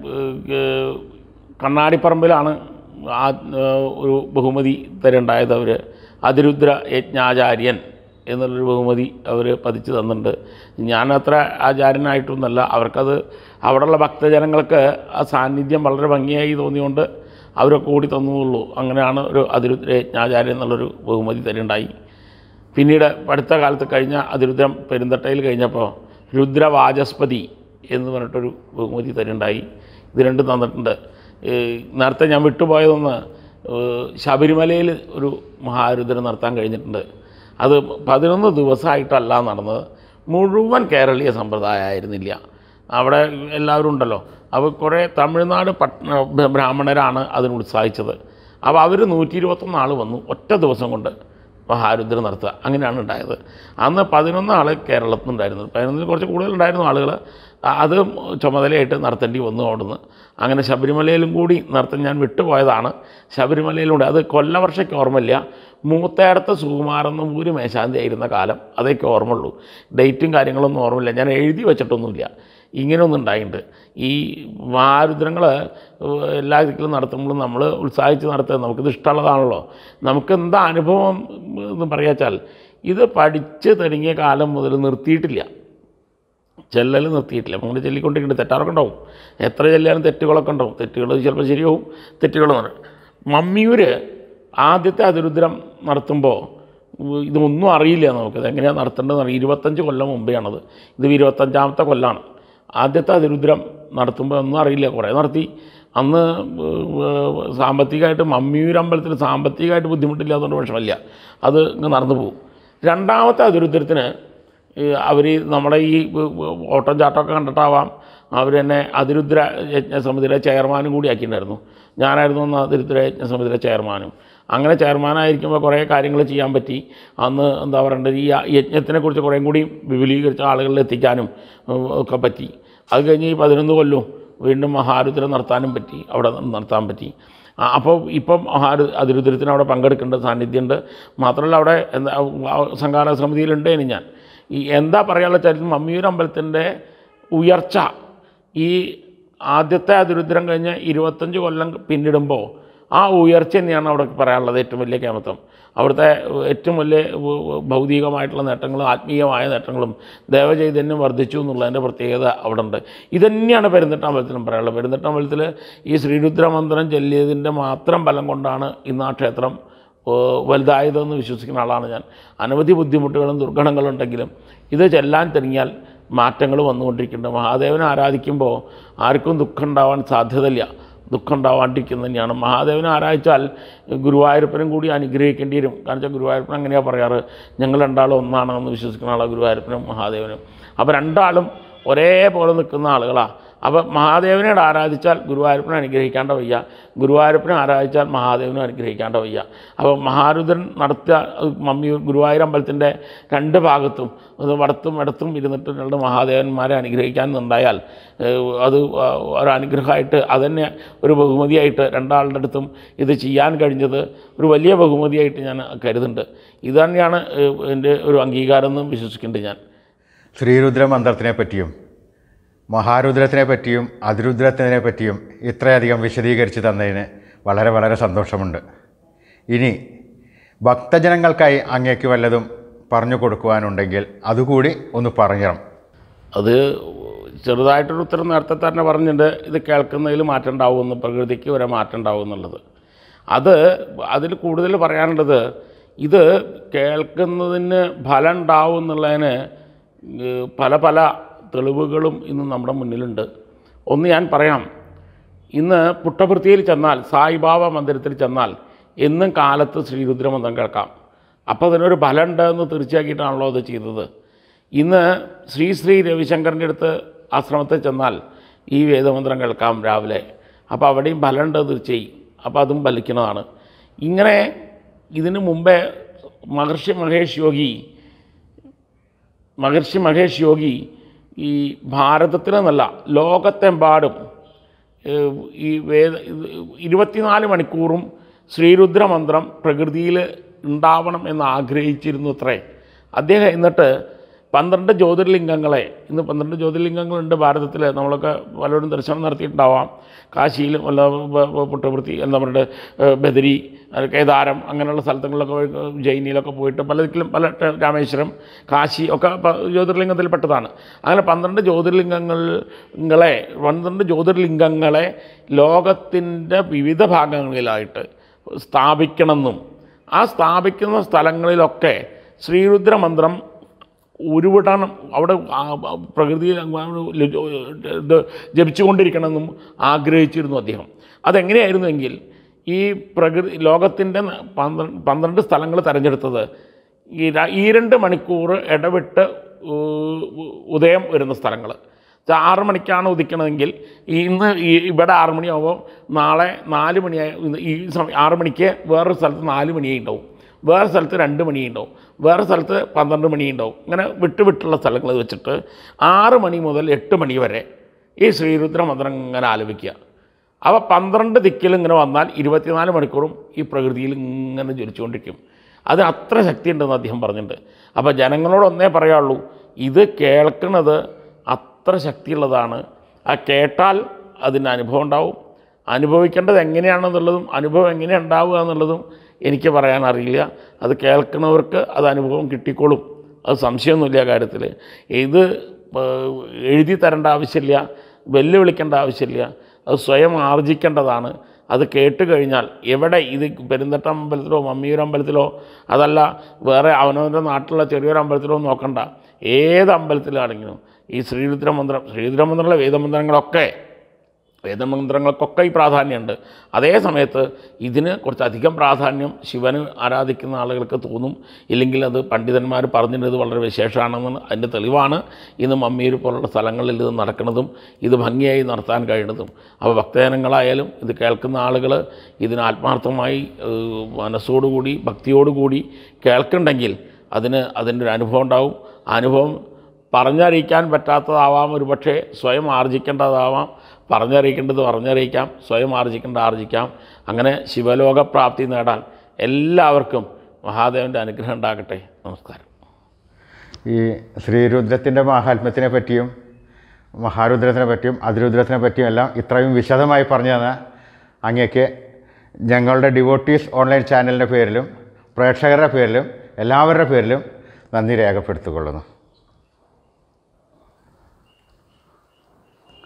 കണ്ണാടിപ്പറമ്പിലാണ് ആ ഏഹ്, ഒരു ബഹുമതി തരുണ്ടായത് അവർ അതിരുദ്ര യജ്ഞാചാര്യൻ എന്നുള്ളൊരു ബഹുമതി അവർ പതിച്ചു തന്നിട്ടുണ്ട് ഞാൻ അത്ര ആചാര്യനായിട്ടൊന്നുമല്ല അവർക്കത് അവിടെയുള്ള ഭക്തജനങ്ങൾക്ക് ആ സാന്നിധ്യം വളരെ ഭംഗിയായി തോന്നിയുകൊണ്ട് അവരൊക്കെ കൂടി തന്നുള്ളൂ അങ്ങനെയാണ് ഒരു അതിരുദ്ര യജ്ഞാചാര്യൻ എന്നുള്ളൊരു ബഹുമതി തരുണ്ടായി പിന്നീട് അടുത്ത കാലത്ത് കഴിഞ്ഞ അതിരുദ്രം പെരുന്തട്ടയിൽ കഴിഞ്ഞപ്പോൾ രുദ്രവാചസ്പതി എന്ന് പറഞ്ഞിട്ടൊരു ബഹുമതി തരുണ്ടായി ഇത് രണ്ടും തന്നിട്ടുണ്ട് ഈ നേരത്തെ ഞാൻ വിട്ടുപോയതൊന്ന് ഏഹ് ശബരിമലയിൽ ഒരു മഹാരുദ്രം നടത്താൻ കഴിഞ്ഞിട്ടുണ്ട് അത് പതിനൊന്ന് ദിവസമായിട്ടല്ല നടന്നത് മുഴുവൻ കേരളീയ സമ്പ്രദായമായിരുന്നില്ല അവിടെ എല്ലാവരും ഉണ്ടല്ലോ അപ്പോൾ കുറേ തമിഴ്നാട് പട്ടണ ബ്രാഹ്മണരാണ് അതിന് ഉത്സാഹിച്ചത് അപ്പോൾ അവർ നൂറ്റി ഇരുപത്തൊന്ന് ആൾ വന്നു ഒറ്റ ദിവസം കൊണ്ട് മഹാരുദ്ര നടത്തുക അങ്ങനെയാണ് ഉണ്ടായത് അന്ന് പതിനൊന്ന് ആൾ കേരളത്തിൽ നിന്നുണ്ടായിരുന്നു പതിനൊന്നിൽ കുറച്ച് കൂടുതലുണ്ടായിരുന്നു ആളുകൾ അത് ചുമതലയായിട്ട് നടത്തേണ്ടി വന്നു അവിടുന്ന് അങ്ങനെ ശബരിമലയിലും കൂടി നടത്താൻ ഞാൻ വിട്ടുപോയതാണ് ശബരിമലയിലൂടെ അത് കൊല്ലവർഷയ്ക്ക് ഓർമ്മയില്ല മൂത്തേടത്ത് സുകുമാരൻ നമ്പൂരി മേശാന്തി ആയിരുന്ന കാലം അതൊക്കെ ഓർമ്മയുള്ളൂ ഡേറ്റും കാര്യങ്ങളൊന്നും ഓർമ്മയില്ല ഞാൻ എഴുതി വെച്ചിട്ടൊന്നുമില്ല ഇങ്ങനെയൊന്നും ഉണ്ടായിട്ടുണ്ട് ഈ മഹാരുദ്രങ്ങൾ എല്ലാ ദിക്കിലും നടത്തുമ്പോഴും നമ്മൾ ഉത്സാഹിച്ച് നടത്തുക നമുക്കിത് ഇഷ്ടമുള്ളതാണല്ലോ നമുക്ക് എന്താ അനുഭവം എന്ന് പറയാച്ചാൽ ഇത് പഠിച്ച് തുടങ്ങിയ കാലം മുതൽ നിർത്തിയിട്ടില്ല ചെല്ലൽ നിർത്തിയിട്ടില്ല നമ്മൾ ചെല്ലിക്കൊണ്ടിരിക്കുന്നത് തെറ്റാറൊക്കെ ഉണ്ടാവും എത്ര ചെല്ലാനും തെറ്റുകളൊക്കെ ഉണ്ടാവും തെറ്റുകൾ ചിലപ്പോൾ ശരിയാവും തെറ്റുകൾ നടക്കും മമ്മിയൂർ ആദ്യത്തെ അതിരുദ്രം നടത്തുമ്പോൾ ഇതൊന്നും അറിയില്ല നമുക്കത് എങ്ങനെയാണ് നടത്തേണ്ടതെന്ന് അറിയാം ഇരുപത്തഞ്ച് കൊല്ലം മുമ്പെയാണത് ഇത് ഇരുപത്തഞ്ചാമത്തെ കൊല്ലമാണ് ആദ്യത്തെ അതിരുദ്രം നടത്തുമ്പോൾ ഒന്നും അറിയില്ല കുറേ നടത്തി അന്ന് ഏഹ്, സാമ്പത്തികമായിട്ട് മമ്മിയൂർ അമ്പലത്തിൽ സാമ്പത്തികമായിട്ട് ബുദ്ധിമുട്ടില്ലാത്തതുകൊണ്ട് വിഷമമില്ല അത് ഇങ്ങ് നടന്നു പോകും രണ്ടാമത്തെ അതിരുദ്രത്തിന് അവർ നമ്മുടെ ഈ ഓട്ടം ചാട്ടമൊക്കെ കണ്ടിട്ടാവാം അവർ തന്നെ അതിരുദ്ര യജ്ഞ സമിതിയുടെ ചെയർമാനും കൂടി ആക്കിയിട്ടുണ്ടായിരുന്നു ഞാനായിരുന്നു അന്ന് അതിരുദ്ര യജ്ഞ സമിതിയുടെ ചെയർമാനും അങ്ങനെ ചെയർമാനായിരിക്കുമ്പോൾ കുറേ കാര്യങ്ങൾ ചെയ്യാൻ പറ്റി അന്ന് എന്താ പറയേണ്ടത് ഈ യജ്ഞത്തിനെക്കുറിച്ച് കുറേയും കൂടി വിപുലീകരിച്ച ആളുകളിൽ എത്തിക്കാനും ഉം, ഒക്കെ പറ്റി അത് കഴിഞ്ഞ് ഈ പതിനൊന്ന് കൊല്ലവും വീണ്ടും മഹാരുദ്രം നടത്താനും പറ്റി അവിടെ നടത്താൻ പറ്റി ആ, അപ്പോൾ ഇപ്പം മഹാരു അതിരുദ്രത്തിന് അവിടെ പങ്കെടുക്കേണ്ട സാന്നിധ്യമുണ്ട് മാത്രമല്ല അവിടെ എന്താ ആ സംഘാടക സമിതിയിലുണ്ട് ഇനി ഞാൻ ഈ എന്താ പറയാനുള്ള ചരിത്രം മമ്മിയൂർ അമ്പലത്തിൻ്റെ ഉയർച്ച ഈ ആദ്യത്തെ അതിരുദ്രം കഴിഞ്ഞ് ഇരുപത്തഞ്ച് കൊല്ലം പിന്നിടുമ്പോൾ ആ ഉയർച്ച തന്നെയാണ് അവിടെ പറയാനുള്ളത് ഏറ്റവും വലിയ കേമത്വം അവിടുത്തെ ഏറ്റവും വലിയ ഭൗതികമായിട്ടുള്ള നേട്ടങ്ങളും ആത്മീയമായ നേട്ടങ്ങളും ദേവചൈതന്യം വർദ്ധിച്ചു എന്നുള്ളതിൻ്റെ പ്രത്യേകത അവിടെ ഉണ്ട് ഇതന്നെയാണ് പെരുന്തട്ട അമ്പലത്തിലും പറയാനുള്ളത് പെരുന്തട്ട അമ്പലത്തിൽ ഈ ശ്രീരുദ്ര മന്ത്രം ചൊല്ലിയതിൻ്റെ മാത്രം ബലം കൊണ്ടാണ് ഇന്ന് ആ ക്ഷേത്രം ഏഹ്, വലുതായതെന്ന് വിശ്വസിക്കുന്ന ആളാണ് ഞാൻ അനവധി ബുദ്ധിമുട്ടുകളും ദുർഗണങ്ങളും ഉണ്ടെങ്കിലും ഇത് ചെല്ലാൻ തുടങ്ങിയാൽ മാറ്റങ്ങൾ വന്നുകൊണ്ടിരിക്കുന്നുണ്ട് മഹാദേവനെ ആരാധിക്കുമ്പോൾ ആർക്കും ദുഃഖം ഉണ്ടാവാൻ സാധ്യതയില്ല ദുഃഖം ഉണ്ടാവാണ്ടിരിക്കുന്നത് തന്നെയാണ് മഹാദേവനെ ആരാധിച്ചാൽ ഗുരുവായൂരപ്പനും കൂടി അനുഗ്രഹിക്കേണ്ടി വരും കാരണം വെച്ചാൽ ഗുരുവായൂരപ്പൻ അങ്ങനെയാണ് പറയാറ് ഞങ്ങൾ രണ്ടാളും ഒന്നാണെന്ന് വിശ്വസിക്കുന്ന ആളാണ് ഗുരുവായൂരപ്പനും മഹാദേവനും അപ്പോൾ രണ്ടാളും ഒരേപോലെ നിൽക്കുന്ന ആളുകളാണ് അപ്പോൾ മഹാദേവനെ ആരാധിച്ചാൽ ഗുരുവായൂരപ്പനെ അനുഗ്രഹിക്കാണ്ട വയ്യ ഗുരുവായൂരപ്പനെ ആരാധിച്ചാൽ മഹാദേവനും അനുഗ്രഹിക്കാണ്ട വയ്യ അപ്പോൾ മഹാരുദ്രൻ നടത്തിയ അത് മമ്മി ഗുരുവായൂർ അമ്പലത്തിൻ്റെ രണ്ട് ഭാഗത്തും അത് വടത്തും ഇടത്തും ഇരുന്നിട്ട് രണ്ട് മഹാദേവന്മാരെ അനുഗ്രഹിക്കാനുണ്ടായാൽ ഏഹ്, അത് ഒരു അനുഗ്രഹമായിട്ട് അതന്നെ ഒരു ബഹുമതിയായിട്ട് രണ്ടാളുടെ അടുത്തും ഇത് ചെയ്യാൻ കഴിഞ്ഞത് ഒരു വലിയ ബഹുമതിയായിട്ട് ഞാൻ കരുതുന്നുണ്ട് ഇത് തന്നെയാണ് ഏഹ്, എൻ്റെ ഒരു അംഗീകാരം എന്നും വിശ്വസിക്കുന്നുണ്ട് ഞാൻ ശ്രീരുദ്ര മന്ത്രത്തിനെ പറ്റിയും മഹാരുദ്രത്തിനെ പറ്റിയും അതിരുദ്രത്തിനെ പറ്റിയും ഇത്രയധികം വിശദീകരിച്ച് തന്നതിന് വളരെ വളരെ സന്തോഷമുണ്ട് ഇനി ഭക്തജനങ്ങൾക്കായി അങ്ങേക്ക് വല്ലതും പറഞ്ഞു കൊടുക്കുവാനുണ്ടെങ്കിൽ അതുകൂടി ഒന്ന് പറഞ്ഞു അത് ചെറുതായിട്ടൊരു ഉത്തരം നേരത്തെ തന്നെ പറഞ്ഞിട്ടുണ്ട് ഇത് കേൾക്കുന്നതിൽ മാറ്റം ഉണ്ടാവുമെന്ന് പ്രകൃതിക്ക് ഒരു മാറ്റം ഉണ്ടാവും എന്നുള്ളത് അത് അതിൽ കൂടുതൽ പറയാനുള്ളത് ഇത് കേൾക്കുന്നതിന് ഫലം ഉണ്ടാവും എന്നുള്ളതിന് ഏഹ്, പല പല തെളിവുകളും ഇന്ന് നമ്മുടെ മുന്നിലുണ്ട് ഒന്ന് ഞാൻ പറയാം ഇന്ന് പുട്ടപൃത്തിയിൽ ചെന്നാൽ സായിബാബ മന്ദിരത്തിൽ ചെന്നാൽ എന്നും കാലത്ത് ശ്രീരുദ്രമന്ത്രം കേൾക്കാം അപ്പോൾ അതിനൊരു ഫലമുണ്ട് എന്ന് തീർച്ചയാക്കിയിട്ടാണല്ലോ അത് ചെയ്തത് ഇന്ന് ശ്രീ ശ്രീ രവിശങ്കറിൻ്റെ അടുത്ത് ആശ്രമത്തിൽ ചെന്നാൽ ഈ വേദമന്ത്രം കേൾക്കാം രാവിലെ അപ്പോൾ അവിടെയും ഫലമുണ്ട് തീർച്ചയായും അപ്പോൾ അതും ഫലിക്കുന്നതാണ് ഇങ്ങനെ ഇതിനു മുമ്പേ മഹർഷി മഹേഷ് യോഗി മഹർഷി മഹേഷ് യോഗി ഈ ഭാരതത്തിലെന്നല്ല ലോകത്തെമ്പാടും ഏഹ്, ഈ വേദ ഇത് ഇരുപത്തിനാല് മണിക്കൂറും ശ്രീരുദ്രമന്ത്രം പ്രകൃതിയിൽ ഉണ്ടാവണം എന്ന് ആഗ്രഹിച്ചിരുന്നു അത്രേ അദ്ദേഹം എന്നിട്ട് പന്ത്രണ്ട് ജ്യോതിർലിംഗങ്ങളെ ഇന്ന് പന്ത്രണ്ട് ജ്യോതിർലിംഗങ്ങളുണ്ട് ഭാരതത്തിൽ നമ്മളൊക്കെ പലരും ദർശനം നടത്തിയിട്ടുണ്ടാവാം കാശിയിലും അല്ല ബ- ബ- പുട്ടപൃത്തി എന്താ പറയുക ഏഹ്, ബദരി അത് കേദാരം അങ്ങനെയുള്ള സ്ഥലങ്ങളിലൊക്കെ പോയി, ഏഹ്, ജൈനിയിലൊക്കെ പോയിട്ട് പല ദിക്കിലും പല ട- രാമേശ്വരം കാശി ഒക്കെ പ- ജ്യോതിർലിംഗത്തിൽപ്പെട്ടതാണ് അങ്ങനെ പന്ത്രണ്ട് ജ്യോതിർലിംഗങ്ങളെ പന്ത്രണ്ട് ജ്യോതിർലിംഗങ്ങളെ ലോകത്തിൻ്റെ വിവിധ ഭാഗങ്ങളിലായിട്ട് സ്ഥാപിക്കണമെന്നും ആ സ്ഥാപിക്കുന്ന സ്ഥലങ്ങളിലൊക്കെ ശ്രീരുദ്രമന്ത്രം ഉരുവിടണം അവിടെ ആ- ആ പ്രകൃതിയിൽ ഇത് ജപിച്ചുകൊണ്ടിരിക്കണമെന്നും ആഗ്രഹിച്ചിരുന്നു അദ്ദേഹം അതെങ്ങനെയായിരുന്നുവെങ്കിൽ ഈ പ്രകൃതി ലോകത്തിൻ്റെ പന്ത്രണ്ട് പന്ത്രണ്ട് സ്ഥലങ്ങൾ തിരഞ്ഞെടുത്തത് ഈ ര- ഈ രണ്ട് മണിക്കൂർ ഇടവിട്ട് ഉ- ഉ- ഉദയം വരുന്ന സ്ഥലങ്ങൾ ആറ് മണിക്കാണ് ഉദിക്കണമെങ്കിൽ ഈ ഇന്ന് ഈ ഇവിടെ ആറ് മണിയാകുമ്പോൾ നാളെ നാല് മണിയായി ഇന്ന് ഈ സമയം ആറ് മണിക്ക് വേറൊരു സ്ഥലത്ത് നാല് മണിയായി ഉണ്ടാവും വേറെ സ്ഥലത്ത് രണ്ട് മണിയുണ്ടാവും വേറെ സ്ഥലത്ത് പന്ത്രണ്ട് മണിയുണ്ടാവും ഇങ്ങനെ വിട്ട് വിട്ടുള്ള സ്ഥലങ്ങൾ വെച്ചിട്ട് ആറ് മണി മുതൽ എട്ട് മണി വരെ ഈ ശ്രീരുദ്ര മന്ത്രം ഇങ്ങനെ ആലപിക്കുക അവ പന്ത്രണ്ട് ദിക്കിൽ ഇങ്ങനെ വന്നാൽ ഇരുപത്തിനാല് മണിക്കൂറും ഈ പ്രകൃതിയിൽ ഇങ്ങനെ ജ്വലിച്ചുകൊണ്ടിരിക്കും അത് അത്ര ശക്തി ഉണ്ടെന്ന് അദ്ദേഹം പറഞ്ഞിട്ടുണ്ട് അപ്പോൾ ജനങ്ങളോട് ഒന്നേ പറയാനുള്ളൂ ഇത് കേൾക്കുന്നത് അത്ര ശക്തിയുള്ളതാണ് ആ കേട്ടാൽ അതിന് അനുഭവം ഉണ്ടാവും അനുഭവിക്കേണ്ടത് എങ്ങനെയാണെന്നുള്ളതും അനുഭവം എങ്ങനെ ഉണ്ടാവുക എന്നുള്ളതും എനിക്ക് പറയാൻ അറിയില്ല അത് കേൾക്കുന്നവർക്ക് അത് അനുഭവം കിട്ടിക്കോളും അത് സംശയമൊന്നുമില്ല ആ കാര്യത്തിൽ ഇത് ഏഹ്, എഴുതി തരേണ്ട ആവശ്യമില്ല വെല്ലുവിളിക്കേണ്ട ആവശ്യമില്ല അത് സ്വയം ആർജിക്കേണ്ടതാണ് അത് കേട്ട് കഴിഞ്ഞാൽ എവിടെ ഇത് പെരുന്തട്ട അമ്പലത്തിലോ മമ്മിയൂർ അമ്പലത്തിലോ അതല്ല വേറെ അവനവൻ്റെ നാട്ടിലുള്ള ചെറിയൊരു അമ്പലത്തിലോ നോക്കണ്ട ഏത് അമ്പലത്തിലാണെങ്കിലും ഈ ശ്രീരുദ്രമന്ത്രം ശ്രീരുദ്രമന്ത്രമുള്ള വേദമന്ത്രങ്ങളൊക്കെ വേദമന്ത്രങ്ങൾക്കൊക്കെ ഈ പ്രാധാന്യമുണ്ട് അതേ സമയത്ത് ഇതിന് കുറച്ചധികം പ്രാധാന്യം ശിവന് ആരാധിക്കുന്ന ആളുകൾക്ക് തോന്നും ഇല്ലെങ്കിൽ അത് പണ്ഡിതന്മാർ പറഞ്ഞിരുന്നത് വളരെ വിശേഷമാണെന്ന് അതിൻ്റെ തെളിവാണ് ഇന്ന് മമ്മിയൂർ പോലുള്ള സ്ഥലങ്ങളിൽ ഇത് നടക്കുന്നതും ഇത് ഭംഗിയായി നടത്താൻ കഴിയുന്നതും അപ്പോൾ ഭക്തജനങ്ങളായാലും ഇത് കേൾക്കുന്ന ആളുകൾ ഇതിന് ആത്മാർത്ഥമായി ഏഹ്, മനസ്സോടുകൂടി ഭക്തിയോടുകൂടി കേൾക്കുന്നുണ്ടെങ്കിൽ അതിന് അതിൻ്റെ ഒരു അനുഭവം ഉണ്ടാവും ആ അനുഭവം പറഞ്ഞറിയിക്കാൻ പറ്റാത്തതാവാം ഒരു പക്ഷേ സ്വയം ആർജിക്കേണ്ടതാവാം പറഞ്ഞറിയിക്കേണ്ടത് പറഞ്ഞറിയിക്കാം സ്വയം ആർജിക്കേണ്ടത് ആർജിക്കാം അങ്ങനെ ശിവലോകപ്രാപ്തി നേടാൻ എല്ലാവർക്കും മഹാദേവൻ്റെ അനുഗ്രഹം ഉണ്ടാകട്ടെ നമസ്കാരം ഈ ശ്രീരുദ്രത്തിൻ്റെ മാഹാത്മ്യത്തിനെ പറ്റിയും മഹാരുദ്രത്തിനെ പറ്റിയും അതിരുദ്രത്തിനെ പറ്റിയും എല്ലാം ഇത്രയും വിശദമായി പറഞ്ഞു തന്ന അങ്ങേക്ക് ഞങ്ങളുടെ ഡിവോട്ടീസ് ഓൺലൈൻ ചാനലിൻ്റെ പേരിലും പ്രേക്ഷകരുടെ പേരിലും എല്ലാവരുടെ പേരിലും നന്ദി രേഖപ്പെടുത്തിക്കൊള്ളുന്നു